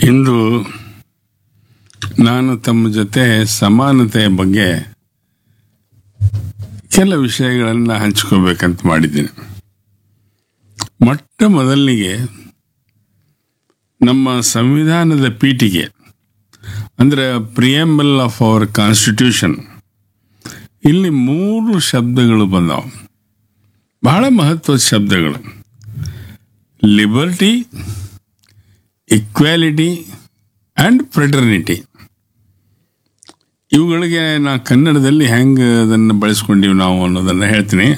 ಇಂದು ನಾನು ತಮ್ಮ ಜೊತೆ ಸಮಾನತೆಯ ಬಗ್ಗೆ ಕೆಲ ವಿಷಯಗಳನ್ನು ಹಂಚ್ಕೋಬೇಕಂತ ಮಾಡಿದ್ದೀನಿ ಮೊಟ್ಟ ಮೊದಲಿಗೆ ನಮ್ಮ ಸಂವಿಧಾನದ ಪೀಠಿಗೆ ಅಂದರೆ ಪ್ರಿಯಂಬಲ್ ಆಫ್ ಅವರ್ ಕಾನ್ಸ್ಟಿಟ್ಯೂಷನ್ ಇಲ್ಲಿ ಮೂರು ಶಬ್ದಗಳು ಬಂದವು ಬಹಳ ಮಹತ್ವದ ಶಬ್ದಗಳು ಲಿಬರ್ಟಿ ಇಕ್ವಾಲಿಟಿ ಆ್ಯಂಡ್ ಫ್ರೆಟರ್ನಿಟಿ ಇವುಗಳಿಗೆ ನಾ ಕನ್ನಡದಲ್ಲಿ ಹೆಂಗೆ ಅದನ್ನು ಬಳಸ್ಕೊಂಡಿವಿ ನಾವು ಅನ್ನೋದನ್ನು ಹೇಳ್ತೀನಿ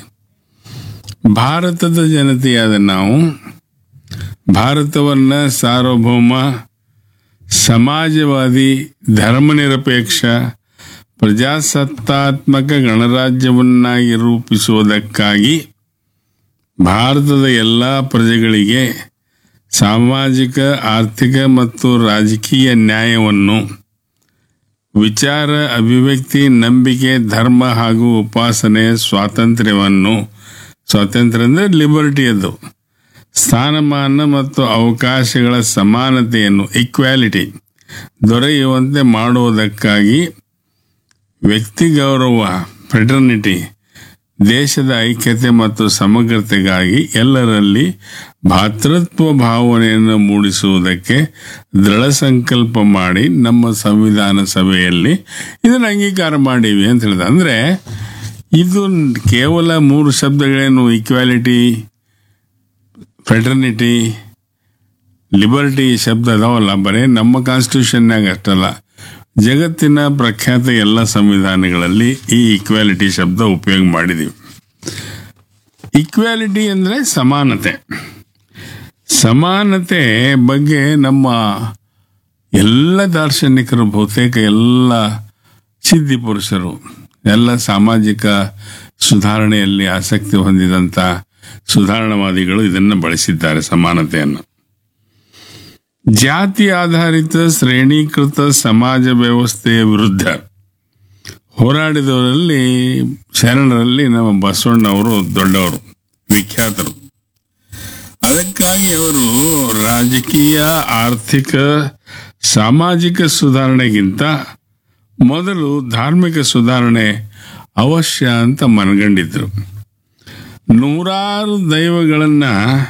ಭಾರತದ ಜನತೆಯಾದ ನಾವು ಭಾರತವನ್ನು ಸಾರ್ವಭೌಮ ಸಮಾಜವಾದಿ ಧರ್ಮನಿರಪೇಕ್ಷ ಪ್ರಜಾಸತ್ತಾತ್ಮಕ ಗಣರಾಜ್ಯವನ್ನಾಗಿ ರೂಪಿಸುವುದಕ್ಕಾಗಿ ಭಾರತದ ಎಲ್ಲ ಪ್ರಜೆಗಳಿಗೆ ಸಾಮಾಜಿಕ ಆರ್ಥಿಕ ಮತ್ತು ರಾಜಕೀಯ ನ್ಯಾಯವನ್ನು ವಿಚಾರ ಅಭಿವ್ಯಕ್ತಿ ನಂಬಿಕೆ ಧರ್ಮ ಹಾಗೂ ಉಪಾಸನೆ ಸ್ವಾತಂತ್ರ್ಯವನ್ನು ಸ್ವಾತಂತ್ರ್ಯ ಅಂದರೆ ಲಿಬರ್ಟಿಯದ್ದು ಸ್ಥಾನಮಾನ ಮತ್ತು ಅವಕಾಶಗಳ ಸಮಾನತೆಯನ್ನು ಈಕ್ವಾಲಿಟಿ ದೊರೆಯುವಂತೆ ಮಾಡುವುದಕ್ಕಾಗಿ ವ್ಯಕ್ತಿ ಗೌರವ ಫ್ರೆಟರ್ನಿಟಿ ದೇಶದ ಐಕ್ಯತೆ ಮತ್ತು ಸಮಗ್ರತೆಗಾಗಿ ಎಲ್ಲರಲ್ಲಿ ಭಾತೃತ್ವ ಭಾವನೆಯನ್ನು ಮೂಡಿಸುವುದಕ್ಕೆ ದೃಢ ಸಂಕಲ್ಪ ಮಾಡಿ ನಮ್ಮ ಸಂವಿಧಾನ ಸಭೆಯಲ್ಲಿ ಇದನ್ನು ಅಂಗೀಕಾರ ಮಾಡೀವಿ ಅಂತ ಹೇಳಿದ ಅಂದರೆ ಇದು ಕೇವಲ ಮೂರು ಶಬ್ದಗಳೇನು ಈಕ್ವಾಲಿಟಿ ಫ್ರೆಟರ್ನಿಟಿ ಲಿಬರ್ಟಿ ಶಬ್ದ ಅದಾವಲ್ಲ ಬರೀ ನಮ್ಮ ಕಾನ್ಸ್ಟಿಟ್ಯೂಷನ್ನಾಗ ಅಷ್ಟಲ್ಲ ಜಗತ್ತಿನ ಪ್ರಖ್ಯಾತ ಎಲ್ಲ ಸಂವಿಧಾನಗಳಲ್ಲಿ ಈ ಈಕ್ವಾಲಿಟಿ ಶಬ್ದ ಉಪಯೋಗ ಮಾಡಿದೀವಿ ಈಕ್ವಾಲಿಟಿ ಅಂದರೆ ಸಮಾನತೆ ಸಮಾನತೆ ಬಗ್ಗೆ ನಮ್ಮ ಎಲ್ಲ ದಾರ್ಶನಿಕರು ಬಹುತೇಕ ಎಲ್ಲ ಸಿದ್ಧಿ ಪುರುಷರು ಎಲ್ಲ ಸಾಮಾಜಿಕ ಸುಧಾರಣೆಯಲ್ಲಿ ಆಸಕ್ತಿ ಹೊಂದಿದಂಥ ಸುಧಾರಣವಾದಿಗಳು ಇದನ್ನು ಬಳಸಿದ್ದಾರೆ ಸಮಾನತೆಯನ್ನು ಜಾತಿ ಆಧಾರಿತ ಶ್ರೇಣೀಕೃತ ಸಮಾಜ ವ್ಯವಸ್ಥೆಯ ವಿರುದ್ಧ ಹೋರಾಡಿದವರಲ್ಲಿ ಶರಣರಲ್ಲಿ ನಮ್ಮ ಬಸವಣ್ಣವರು ದೊಡ್ಡವರು ವಿಖ್ಯಾತರು ಅದಕ್ಕಾಗಿ ಅವರು ರಾಜಕೀಯ ಆರ್ಥಿಕ ಸಾಮಾಜಿಕ ಸುಧಾರಣೆಗಿಂತ ಮೊದಲು ಧಾರ್ಮಿಕ ಸುಧಾರಣೆ ಅವಶ್ಯ ಅಂತ ಮನಗಂಡಿದ್ರು ನೂರಾರು ದೈವಗಳನ್ನ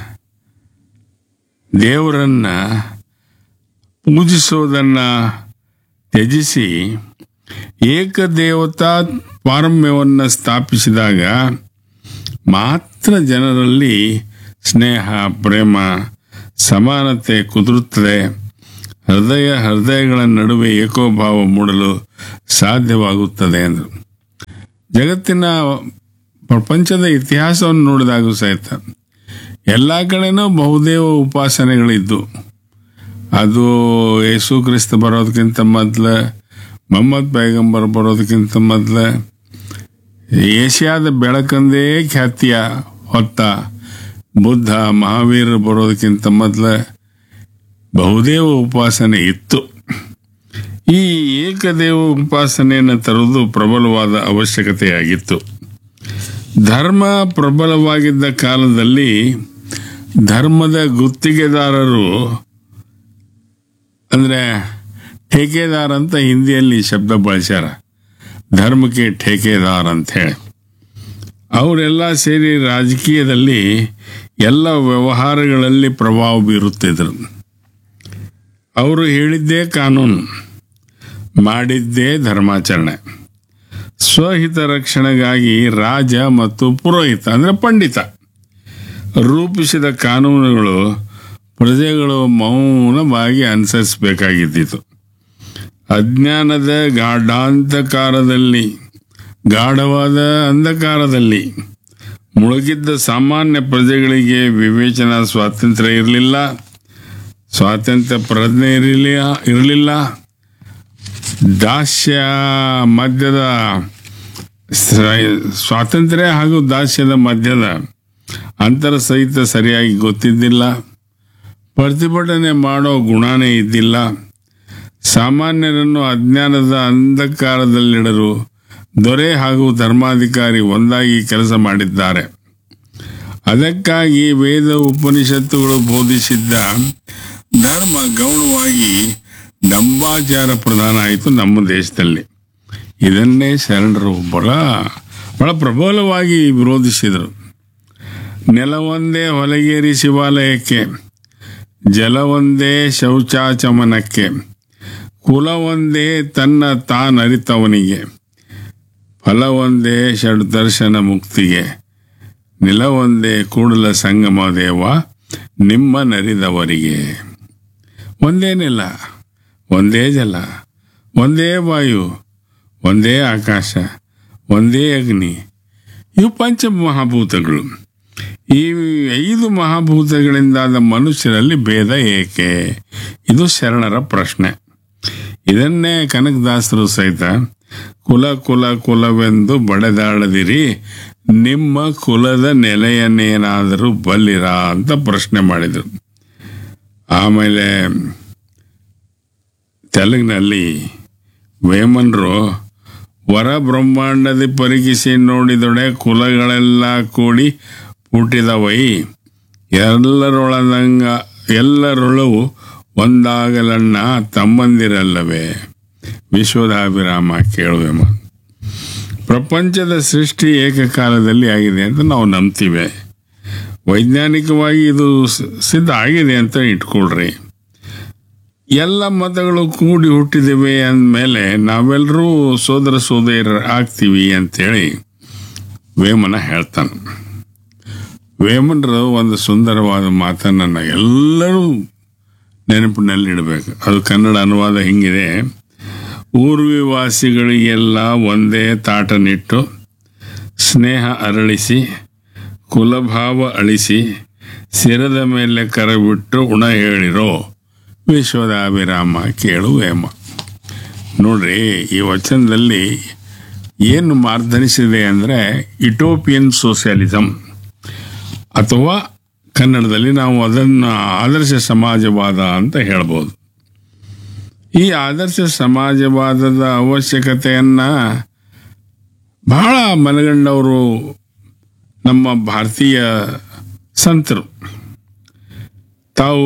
ದೇವರನ್ನ ಪೂಜಿಸೋದನ್ನ ತ್ಯಜಿಸಿ ಏಕದೇವತಾ ಪಾರಮ್ಯವನ್ನು ಸ್ಥಾಪಿಸಿದಾಗ ಮಾತ್ರ ಜನರಲ್ಲಿ ಸ್ನೇಹ ಪ್ರೇಮ ಸಮಾನತೆ ಕುದುರುತ್ತದೆ ಹೃದಯ ಹೃದಯಗಳ ನಡುವೆ ಏಕೋಭಾವ ಮೂಡಲು ಸಾಧ್ಯವಾಗುತ್ತದೆ ಎಂದರು ಜಗತ್ತಿನ ಪ್ರಪಂಚದ ಇತಿಹಾಸವನ್ನು ನೋಡಿದಾಗೂ ಸಹಿತ ಎಲ್ಲ ಕಡೆನೂ ಬಹುದೇವ ಉಪಾಸನೆಗಳಿದ್ದು ಅದು ಯೇಸು ಕ್ರಿಸ್ತ ಬರೋದಕ್ಕಿಂತ ಮೊದಲು ಮೊಹಮ್ಮದ್ ಪೈಗಂಬರ್ ಬರೋದಕ್ಕಿಂತ ಮೊದಲು ಏಷ್ಯಾದ ಬೆಳಕಂದೇ ಖ್ಯಾತಿಯ ಹೊತ್ತ ಬುದ್ಧ ಮಹಾವೀರ ಬರೋದಕ್ಕಿಂತ ಮೊದಲು ಬಹುದೇವ ಉಪಾಸನೆ ಇತ್ತು ಈ ಏಕದೇವ ಉಪಾಸನೆಯನ್ನು ತರುವುದು ಪ್ರಬಲವಾದ ಅವಶ್ಯಕತೆಯಾಗಿತ್ತು ಧರ್ಮ ಪ್ರಬಲವಾಗಿದ್ದ ಕಾಲದಲ್ಲಿ ಧರ್ಮದ ಗುತ್ತಿಗೆದಾರರು ಅಂದರೆ ಠೇಕೆದಾರ್ ಅಂತ ಹಿಂದಿಯಲ್ಲಿ ಶಬ್ದ ಬಳಸ್ಯಾರ ಧರ್ಮಕ್ಕೆ ಠೇಕೆದಾರ್ ಅಂತ ಹೇಳಿ ಅವರೆಲ್ಲ ಸೇರಿ ರಾಜಕೀಯದಲ್ಲಿ ಎಲ್ಲ ವ್ಯವಹಾರಗಳಲ್ಲಿ ಪ್ರಭಾವ ಬೀರುತ್ತಿದ್ದರು ಅವರು ಹೇಳಿದ್ದೇ ಕಾನೂನು ಮಾಡಿದ್ದೇ ಧರ್ಮಾಚರಣೆ ಸ್ವಹಿತ ರಕ್ಷಣೆಗಾಗಿ ರಾಜ ಮತ್ತು ಪುರೋಹಿತ ಅಂದರೆ ಪಂಡಿತ ರೂಪಿಸಿದ ಕಾನೂನುಗಳು ಪ್ರಜೆಗಳು ಮೌನವಾಗಿ ಅನುಸರಿಸಬೇಕಾಗಿದ್ದಿತು ಅಜ್ಞಾನದ ಗಾಢಾಂಧಕಾರದಲ್ಲಿ ಗಾಢವಾದ ಅಂಧಕಾರದಲ್ಲಿ ಮುಳುಗಿದ್ದ ಸಾಮಾನ್ಯ ಪ್ರಜೆಗಳಿಗೆ ವಿವೇಚನಾ ಸ್ವಾತಂತ್ರ್ಯ ಇರಲಿಲ್ಲ ಸ್ವಾತಂತ್ರ್ಯ ಪ್ರಜ್ಞೆ ಇರಲಿಲ್ಲ ಇರಲಿಲ್ಲ ದಾಸ್ಯ ಮಧ್ಯದ ಸ್ವಾತಂತ್ರ್ಯ ಹಾಗೂ ದಾಸ್ಯದ ಮಧ್ಯದ ಅಂತರ ಸಹಿತ ಸರಿಯಾಗಿ ಗೊತ್ತಿದ್ದಿಲ್ಲ ಪ್ರತಿಭಟನೆ ಮಾಡೋ ಗುಣನೇ ಇದ್ದಿಲ್ಲ ಸಾಮಾನ್ಯರನ್ನು ಅಜ್ಞಾನದ ಅಂಧಕಾರದಲ್ಲಿಡಲು ದೊರೆ ಹಾಗೂ ಧರ್ಮಾಧಿಕಾರಿ ಒಂದಾಗಿ ಕೆಲಸ ಮಾಡಿದ್ದಾರೆ ಅದಕ್ಕಾಗಿ ವೇದ ಉಪನಿಷತ್ತುಗಳು ಬೋಧಿಸಿದ್ದ ಧರ್ಮ ಗೌಣವಾಗಿ ಡಂಬಾಚಾರ ಪ್ರಧಾನ ಆಯಿತು ನಮ್ಮ ದೇಶದಲ್ಲಿ ಇದನ್ನೇ ಶರಣರು ಬಹಳ ಬಹಳ ಪ್ರಬಲವಾಗಿ ವಿರೋಧಿಸಿದರು ನೆಲವೊಂದೇ ಹೊಲಗೇರಿ ಶಿವಾಲಯಕ್ಕೆ ಜಲವೊಂದೇ ಶೌಚಾಚಮನಕ್ಕೆ ಕುಲವೊಂದೇ ತನ್ನ ತಾನರಿತವನಿಗೆ ಫಲವೊಂದೇ ಷಡ್ದರ್ಶನ ಮುಕ್ತಿಗೆ ನಿಲವೊಂದೇ ಕೂಡಲ ಸಂಗಮ ದೇವ ನಿಮ್ಮ ನರಿದವರಿಗೆ ಒಂದೇನಿಲ್ಲ ಒಂದೇ ಜಲ ಒಂದೇ ವಾಯು ಒಂದೇ ಆಕಾಶ ಒಂದೇ ಅಗ್ನಿ ಇವು ಪಂಚ ಮಹಾಭೂತಗಳು ಈ ಐದು ಮಹಾಭೂತಗಳಿಂದಾದ ಮನುಷ್ಯರಲ್ಲಿ ಭೇದ ಏಕೆ ಇದು ಶರಣರ ಪ್ರಶ್ನೆ ಇದನ್ನೇ ಕನಕದಾಸರು ಸಹಿತ ಕುಲ ಕುಲ ಕುಲವೆಂದು ಬಡೆದಾಡದಿರಿ ನಿಮ್ಮ ಕುಲದ ನೆಲೆಯನ್ನೇನಾದರೂ ಬಲ್ಲಿರಾ ಅಂತ ಪ್ರಶ್ನೆ ಮಾಡಿದರು ಆಮೇಲೆ ತೆಲುಗಿನಲ್ಲಿ ವೇಮನರು ವರ ಬ್ರಹ್ಮಾಂಡದಿ ಪರಿಗಿಸಿ ನೋಡಿದೊಡೆ ಕುಲಗಳೆಲ್ಲ ಕೂಡಿ ಹುಟ್ಟಿದವೈ ಎಲ್ಲರೊಳದಂಗ ಎಲ್ಲರೊಳವು ಒಂದಾಗಲನ್ನ ತಮ್ಮಂದಿರಲ್ಲವೇ ವಿಶ್ವದಾಭಿರಾಮ ಕೇಳುವೆಮ ಪ್ರಪಂಚದ ಸೃಷ್ಟಿ ಏಕಕಾಲದಲ್ಲಿ ಆಗಿದೆ ಅಂತ ನಾವು ನಂಬ್ತೀವಿ ವೈಜ್ಞಾನಿಕವಾಗಿ ಇದು ಸ- ಸಿದ್ಧ ಆಗಿದೆ ಅಂತ ಇಟ್ಕೊಳ್ರಿ ಎಲ್ಲ ಮತಗಳು ಕೂಡಿ ಹುಟ್ಟಿದಿವೆ ಅಂದಮೇಲೆ ನಾವೆಲ್ಲರೂ ಸೋದರ ಸೋದರ ಆಗ್ತೀವಿ ಅಂತೇಳಿ ವೇಮನ ಹೇಳ್ತಾನೆ ವೇಮನರು ಒಂದು ಸುಂದರವಾದ ಮಾತನ್ನು ಎಲ್ಲರೂ ನೆನಪಿನಲ್ಲಿಡಬೇಕು ಅದು ಕನ್ನಡ ಅನುವಾದ ಹಿಂಗಿದೆ ಊರ್ವಿವಾಸಿಗಳಿಗೆಲ್ಲ ಒಂದೇ ತಾಟನಿಟ್ಟು ಸ್ನೇಹ ಅರಳಿಸಿ ಕುಲಭಾವ ಅಳಿಸಿ ಸಿರದ ಮೇಲೆ ಕರಬಿಟ್ಟು ಉಣ ಹೇಳಿರೋ ವಿಶ್ವದಾಭಿರಾಮ ಕೇಳು ವೇಮ ನೋಡ್ರಿ ಈ ವಚನದಲ್ಲಿ ಏನು ಮಾರ್ಧನಿಸಿದೆ ಅಂದರೆ ಇಟೋಪಿಯನ್ ಸೋಷಿಯಲಿಸಮ್ ಅಥವಾ ಕನ್ನಡದಲ್ಲಿ ನಾವು ಅದನ್ನು ಆದರ್ಶ ಸಮಾಜವಾದ ಅಂತ ಹೇಳ್ಬೋದು ಈ ಆದರ್ಶ ಸಮಾಜವಾದದ ಅವಶ್ಯಕತೆಯನ್ನ ಬಹಳ ಮನಗಂಡವರು ನಮ್ಮ ಭಾರತೀಯ ಸಂತರು ತಾವು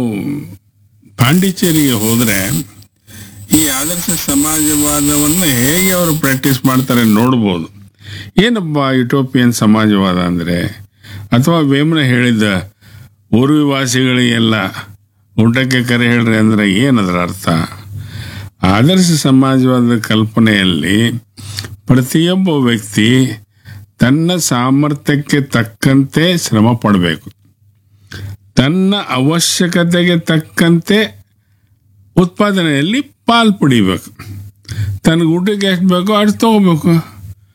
ಪಾಂಡಿಚೇರಿಗೆ ಹೋದರೆ ಈ ಆದರ್ಶ ಸಮಾಜವಾದವನ್ನು ಹೇಗೆ ಅವರು ಪ್ರಾಕ್ಟೀಸ್ ಮಾಡ್ತಾರೆ ನೋಡ್ಬೋದು ಏನಪ್ಪ ಯುಟೋಪಿಯನ್ ಸಮಾಜವಾದ ಅಂದರೆ ಅಥವಾ ವೇಮನ ಹೇಳಿದ ಊರ್ವಿವಾಸಿಗಳಿಗೆಲ್ಲ ಊಟಕ್ಕೆ ಕರೆ ಹೇಳ್ರಿ ಅಂದರೆ ಏನದರ ಅರ್ಥ ಆದರ್ಶ ಸಮಾಜವಾದ ಕಲ್ಪನೆಯಲ್ಲಿ ಪ್ರತಿಯೊಬ್ಬ ವ್ಯಕ್ತಿ ತನ್ನ ಸಾಮರ್ಥ್ಯಕ್ಕೆ ತಕ್ಕಂತೆ ಶ್ರಮ ಪಡಬೇಕು ತನ್ನ ಅವಶ್ಯಕತೆಗೆ ತಕ್ಕಂತೆ ಉತ್ಪಾದನೆಯಲ್ಲಿ ಪಾಲ್ ಪಡಿಬೇಕು ತನಗೆ ಊಟಕ್ಕೆ ಎಷ್ಟು ಬೇಕೋ ಅಷ್ಟು ತಗೋಬೇಕು